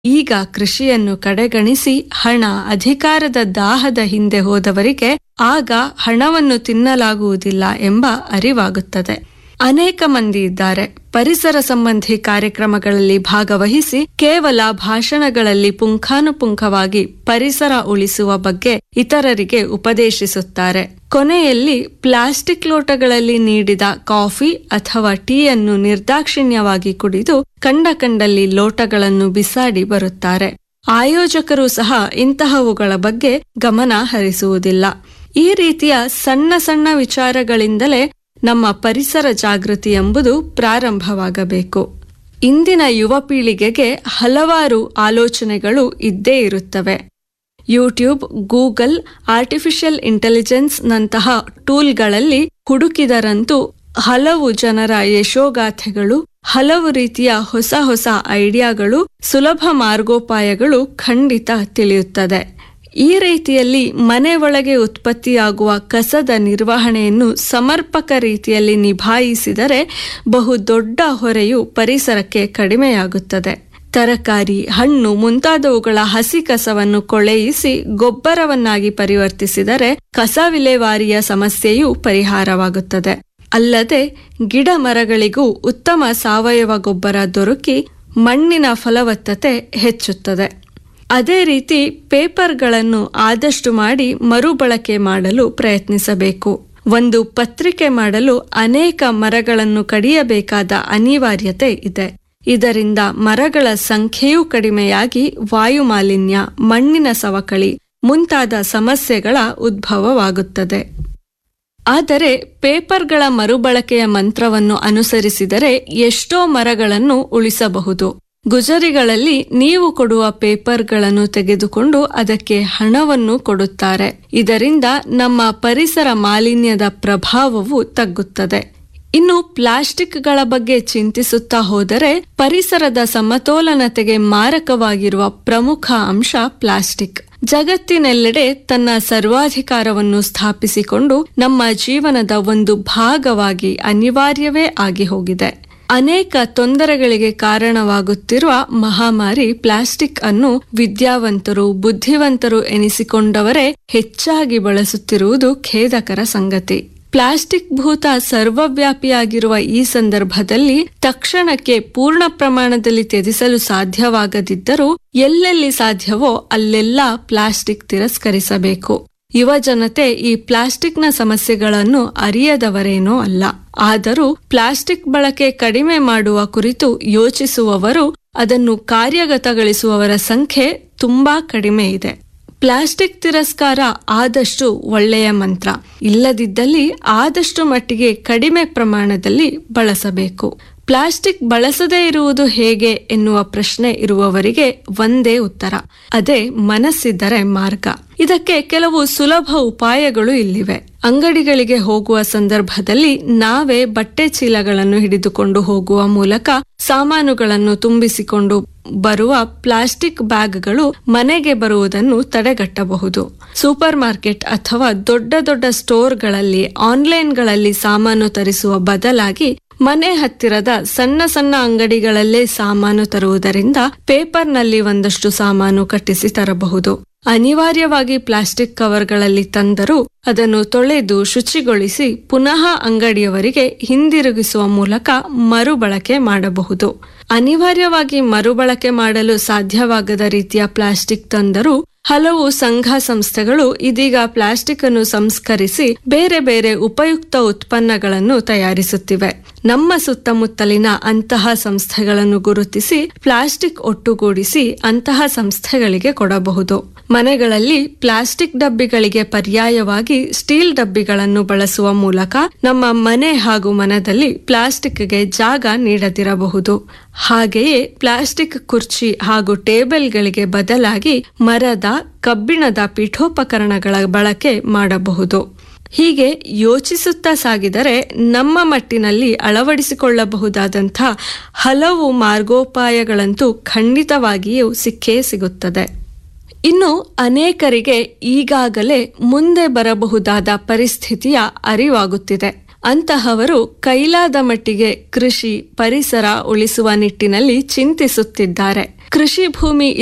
ಈಗ ಕೃಷಿಯನ್ನು ಕಡೆಗಣಿಸಿ ಹಣ ಅಧಿಕಾರದ ದಾಹದ ಹಿಂದೆ ಹೋದವರಿಗೆ ಆಗ ಹಣವನ್ನು ತಿನ್ನಲಾಗುವುದಿಲ್ಲ ಎಂಬ ಅರಿವಾಗುತ್ತದೆ ಅನೇಕ ಮಂದಿ ಇದ್ದಾರೆ ಪರಿಸರ ಸಂಬಂಧಿ ಕಾರ್ಯಕ್ರಮಗಳಲ್ಲಿ ಭಾಗವಹಿಸಿ ಕೇವಲ ಭಾಷಣಗಳಲ್ಲಿ ಪುಂಖಾನುಪುಂಖವಾಗಿ ಪರಿಸರ ಉಳಿಸುವ ಬಗ್ಗೆ ಇತರರಿಗೆ ಉಪದೇಶಿಸುತ್ತಾರೆ ಕೊನೆಯಲ್ಲಿ ಪ್ಲಾಸ್ಟಿಕ್ ಲೋಟಗಳಲ್ಲಿ ನೀಡಿದ ಕಾಫಿ ಅಥವಾ ಟೀಯನ್ನು ನಿರ್ದಾಕ್ಷಿಣ್ಯವಾಗಿ ಕುಡಿದು ಕಂಡ ಕಂಡಲ್ಲಿ ಲೋಟಗಳನ್ನು ಬಿಸಾಡಿ ಬರುತ್ತಾರೆ ಆಯೋಜಕರು ಸಹ ಇಂತಹವುಗಳ ಬಗ್ಗೆ ಗಮನ ಹರಿಸುವುದಿಲ್ಲ ಈ ರೀತಿಯ ಸಣ್ಣ ಸಣ್ಣ ವಿಚಾರಗಳಿಂದಲೇ ನಮ್ಮ ಪರಿಸರ ಜಾಗೃತಿ ಎಂಬುದು ಪ್ರಾರಂಭವಾಗಬೇಕು ಇಂದಿನ ಯುವ ಪೀಳಿಗೆಗೆ ಹಲವಾರು ಆಲೋಚನೆಗಳು ಇದ್ದೇ ಇರುತ್ತವೆ ಯೂಟ್ಯೂಬ್ ಗೂಗಲ್ ಆರ್ಟಿಫಿಷಿಯಲ್ ಇಂಟೆಲಿಜೆನ್ಸ್ ನಂತಹ ಟೂಲ್ಗಳಲ್ಲಿ ಹುಡುಕಿದರಂತೂ ಹಲವು ಜನರ ಯಶೋಗಾಥೆಗಳು ಹಲವು ರೀತಿಯ ಹೊಸ ಹೊಸ ಐಡಿಯಾಗಳು ಸುಲಭ ಮಾರ್ಗೋಪಾಯಗಳು ಖಂಡಿತ ತಿಳಿಯುತ್ತದೆ ಈ ರೀತಿಯಲ್ಲಿ ಮನೆ ಒಳಗೆ ಉತ್ಪತ್ತಿಯಾಗುವ ಕಸದ ನಿರ್ವಹಣೆಯನ್ನು ಸಮರ್ಪಕ ರೀತಿಯಲ್ಲಿ ನಿಭಾಯಿಸಿದರೆ ಬಹು ದೊಡ್ಡ ಹೊರೆಯು ಪರಿಸರಕ್ಕೆ ಕಡಿಮೆಯಾಗುತ್ತದೆ ತರಕಾರಿ ಹಣ್ಣು ಮುಂತಾದವುಗಳ ಹಸಿ ಕಸವನ್ನು ಕೊಳೆಯಿಸಿ ಗೊಬ್ಬರವನ್ನಾಗಿ ಪರಿವರ್ತಿಸಿದರೆ ಕಸ ವಿಲೇವಾರಿಯ ಸಮಸ್ಯೆಯೂ ಪರಿಹಾರವಾಗುತ್ತದೆ ಅಲ್ಲದೆ ಗಿಡ ಮರಗಳಿಗೂ ಉತ್ತಮ ಸಾವಯವ ಗೊಬ್ಬರ ದೊರಕಿ ಮಣ್ಣಿನ ಫಲವತ್ತತೆ ಹೆಚ್ಚುತ್ತದೆ ಅದೇ ರೀತಿ ಪೇಪರ್ಗಳನ್ನು ಆದಷ್ಟು ಮಾಡಿ ಮರುಬಳಕೆ ಮಾಡಲು ಪ್ರಯತ್ನಿಸಬೇಕು ಒಂದು ಪತ್ರಿಕೆ ಮಾಡಲು ಅನೇಕ ಮರಗಳನ್ನು ಕಡಿಯಬೇಕಾದ ಅನಿವಾರ್ಯತೆ ಇದೆ ಇದರಿಂದ ಮರಗಳ ಸಂಖ್ಯೆಯೂ ಕಡಿಮೆಯಾಗಿ ವಾಯುಮಾಲಿನ್ಯ ಮಣ್ಣಿನ ಸವಕಳಿ ಮುಂತಾದ ಸಮಸ್ಯೆಗಳ ಉದ್ಭವವಾಗುತ್ತದೆ ಆದರೆ ಪೇಪರ್ಗಳ ಮರುಬಳಕೆಯ ಮಂತ್ರವನ್ನು ಅನುಸರಿಸಿದರೆ ಎಷ್ಟೋ ಮರಗಳನ್ನು ಉಳಿಸಬಹುದು ಗುಜರಿಗಳಲ್ಲಿ ನೀವು ಕೊಡುವ ಪೇಪರ್ಗಳನ್ನು ತೆಗೆದುಕೊಂಡು ಅದಕ್ಕೆ ಹಣವನ್ನು ಕೊಡುತ್ತಾರೆ ಇದರಿಂದ ನಮ್ಮ ಪರಿಸರ ಮಾಲಿನ್ಯದ ಪ್ರಭಾವವು ತಗ್ಗುತ್ತದೆ ಇನ್ನು ಪ್ಲಾಸ್ಟಿಕ್ಗಳ ಬಗ್ಗೆ ಚಿಂತಿಸುತ್ತಾ ಹೋದರೆ ಪರಿಸರದ ಸಮತೋಲನತೆಗೆ ಮಾರಕವಾಗಿರುವ ಪ್ರಮುಖ ಅಂಶ ಪ್ಲಾಸ್ಟಿಕ್ ಜಗತ್ತಿನೆಲ್ಲೆಡೆ ತನ್ನ ಸರ್ವಾಧಿಕಾರವನ್ನು ಸ್ಥಾಪಿಸಿಕೊಂಡು ನಮ್ಮ ಜೀವನದ ಒಂದು ಭಾಗವಾಗಿ ಅನಿವಾರ್ಯವೇ ಆಗಿ ಹೋಗಿದೆ ಅನೇಕ ತೊಂದರೆಗಳಿಗೆ ಕಾರಣವಾಗುತ್ತಿರುವ ಮಹಾಮಾರಿ ಪ್ಲಾಸ್ಟಿಕ್ ಅನ್ನು ವಿದ್ಯಾವಂತರು ಬುದ್ಧಿವಂತರು ಎನಿಸಿಕೊಂಡವರೇ ಹೆಚ್ಚಾಗಿ ಬಳಸುತ್ತಿರುವುದು ಖೇದಕರ ಸಂಗತಿ ಪ್ಲಾಸ್ಟಿಕ್ ಭೂತ ಸರ್ವವ್ಯಾಪಿಯಾಗಿರುವ ಈ ಸಂದರ್ಭದಲ್ಲಿ ತಕ್ಷಣಕ್ಕೆ ಪೂರ್ಣ ಪ್ರಮಾಣದಲ್ಲಿ ತ್ಯಜಿಸಲು ಸಾಧ್ಯವಾಗದಿದ್ದರೂ ಎಲ್ಲೆಲ್ಲಿ ಸಾಧ್ಯವೋ ಅಲ್ಲೆಲ್ಲ ಪ್ಲಾಸ್ಟಿಕ್ ತಿರಸ್ಕರಿಸಬೇಕು ಯುವ ಜನತೆ ಈ ಪ್ಲಾಸ್ಟಿಕ್ನ ಸಮಸ್ಯೆಗಳನ್ನು ಅರಿಯದವರೇನೋ ಅಲ್ಲ ಆದರೂ ಪ್ಲಾಸ್ಟಿಕ್ ಬಳಕೆ ಕಡಿಮೆ ಮಾಡುವ ಕುರಿತು ಯೋಚಿಸುವವರು ಅದನ್ನು ಕಾರ್ಯಗತಗೊಳಿಸುವವರ ಸಂಖ್ಯೆ ತುಂಬಾ ಕಡಿಮೆ ಇದೆ ಪ್ಲಾಸ್ಟಿಕ್ ತಿರಸ್ಕಾರ ಆದಷ್ಟು ಒಳ್ಳೆಯ ಮಂತ್ರ ಇಲ್ಲದಿದ್ದಲ್ಲಿ ಆದಷ್ಟು ಮಟ್ಟಿಗೆ ಕಡಿಮೆ ಪ್ರಮಾಣದಲ್ಲಿ ಬಳಸಬೇಕು ಪ್ಲಾಸ್ಟಿಕ್ ಬಳಸದೇ ಇರುವುದು ಹೇಗೆ ಎನ್ನುವ ಪ್ರಶ್ನೆ ಇರುವವರಿಗೆ ಒಂದೇ ಉತ್ತರ ಅದೇ ಮನಸ್ಸಿದ್ದರೆ ಮಾರ್ಗ ಇದಕ್ಕೆ ಕೆಲವು ಸುಲಭ ಉಪಾಯಗಳು ಇಲ್ಲಿವೆ ಅಂಗಡಿಗಳಿಗೆ ಹೋಗುವ ಸಂದರ್ಭದಲ್ಲಿ ನಾವೇ ಬಟ್ಟೆ ಚೀಲಗಳನ್ನು ಹಿಡಿದುಕೊಂಡು ಹೋಗುವ ಮೂಲಕ ಸಾಮಾನುಗಳನ್ನು ತುಂಬಿಸಿಕೊಂಡು ಬರುವ ಪ್ಲಾಸ್ಟಿಕ್ ಬ್ಯಾಗ್ಗಳು ಮನೆಗೆ ಬರುವುದನ್ನು ತಡೆಗಟ್ಟಬಹುದು ಸೂಪರ್ ಮಾರ್ಕೆಟ್ ಅಥವಾ ದೊಡ್ಡ ದೊಡ್ಡ ಸ್ಟೋರ್ಗಳಲ್ಲಿ ಆನ್ಲೈನ್ಗಳಲ್ಲಿ ಸಾಮಾನು ತರಿಸುವ ಬದಲಾಗಿ ಮನೆ ಹತ್ತಿರದ ಸಣ್ಣ ಸಣ್ಣ ಅಂಗಡಿಗಳಲ್ಲೇ ಸಾಮಾನು ತರುವುದರಿಂದ ಪೇಪರ್ನಲ್ಲಿ ಒಂದಷ್ಟು ಸಾಮಾನು ಕಟ್ಟಿಸಿ ತರಬಹುದು ಅನಿವಾರ್ಯವಾಗಿ ಪ್ಲಾಸ್ಟಿಕ್ ಕವರ್ಗಳಲ್ಲಿ ತಂದರೂ ಅದನ್ನು ತೊಳೆದು ಶುಚಿಗೊಳಿಸಿ ಪುನಃ ಅಂಗಡಿಯವರಿಗೆ ಹಿಂದಿರುಗಿಸುವ ಮೂಲಕ ಮರುಬಳಕೆ ಮಾಡಬಹುದು ಅನಿವಾರ್ಯವಾಗಿ ಮರುಬಳಕೆ ಮಾಡಲು ಸಾಧ್ಯವಾಗದ ರೀತಿಯ ಪ್ಲಾಸ್ಟಿಕ್ ತಂದರೂ ಹಲವು ಸಂಘ ಸಂಸ್ಥೆಗಳು ಇದೀಗ ಪ್ಲಾಸ್ಟಿಕ್ ಅನ್ನು ಸಂಸ್ಕರಿಸಿ ಬೇರೆ ಬೇರೆ ಉಪಯುಕ್ತ ಉತ್ಪನ್ನಗಳನ್ನು ತಯಾರಿಸುತ್ತಿವೆ ನಮ್ಮ ಸುತ್ತಮುತ್ತಲಿನ ಅಂತಹ ಸಂಸ್ಥೆಗಳನ್ನು ಗುರುತಿಸಿ ಪ್ಲಾಸ್ಟಿಕ್ ಒಟ್ಟುಗೂಡಿಸಿ ಅಂತಹ ಸಂಸ್ಥೆಗಳಿಗೆ ಕೊಡಬಹುದು ಮನೆಗಳಲ್ಲಿ ಪ್ಲಾಸ್ಟಿಕ್ ಡಬ್ಬಿಗಳಿಗೆ ಪರ್ಯಾಯವಾಗಿ ಸ್ಟೀಲ್ ಡಬ್ಬಿಗಳನ್ನು ಬಳಸುವ ಮೂಲಕ ನಮ್ಮ ಮನೆ ಹಾಗೂ ಮನದಲ್ಲಿ ಪ್ಲಾಸ್ಟಿಕ್ಗೆ ಜಾಗ ನೀಡದಿರಬಹುದು ಹಾಗೆಯೇ ಪ್ಲಾಸ್ಟಿಕ್ ಕುರ್ಚಿ ಹಾಗೂ ಟೇಬಲ್ಗಳಿಗೆ ಬದಲಾಗಿ ಮರದ ಕಬ್ಬಿಣದ ಪೀಠೋಪಕರಣಗಳ ಬಳಕೆ ಮಾಡಬಹುದು ಹೀಗೆ ಯೋಚಿಸುತ್ತಾ ಸಾಗಿದರೆ ನಮ್ಮ ಮಟ್ಟಿನಲ್ಲಿ ಅಳವಡಿಸಿಕೊಳ್ಳಬಹುದಾದಂಥ ಹಲವು ಮಾರ್ಗೋಪಾಯಗಳಂತೂ ಖಂಡಿತವಾಗಿಯೂ ಸಿಕ್ಕೇ ಸಿಗುತ್ತದೆ ಇನ್ನು ಅನೇಕರಿಗೆ ಈಗಾಗಲೇ ಮುಂದೆ ಬರಬಹುದಾದ ಪರಿಸ್ಥಿತಿಯ ಅರಿವಾಗುತ್ತಿದೆ ಅಂತಹವರು ಕೈಲಾದ ಮಟ್ಟಿಗೆ ಕೃಷಿ ಪರಿಸರ ಉಳಿಸುವ ನಿಟ್ಟಿನಲ್ಲಿ ಚಿಂತಿಸುತ್ತಿದ್ದಾರೆ ಕೃಷಿ ಭೂಮಿ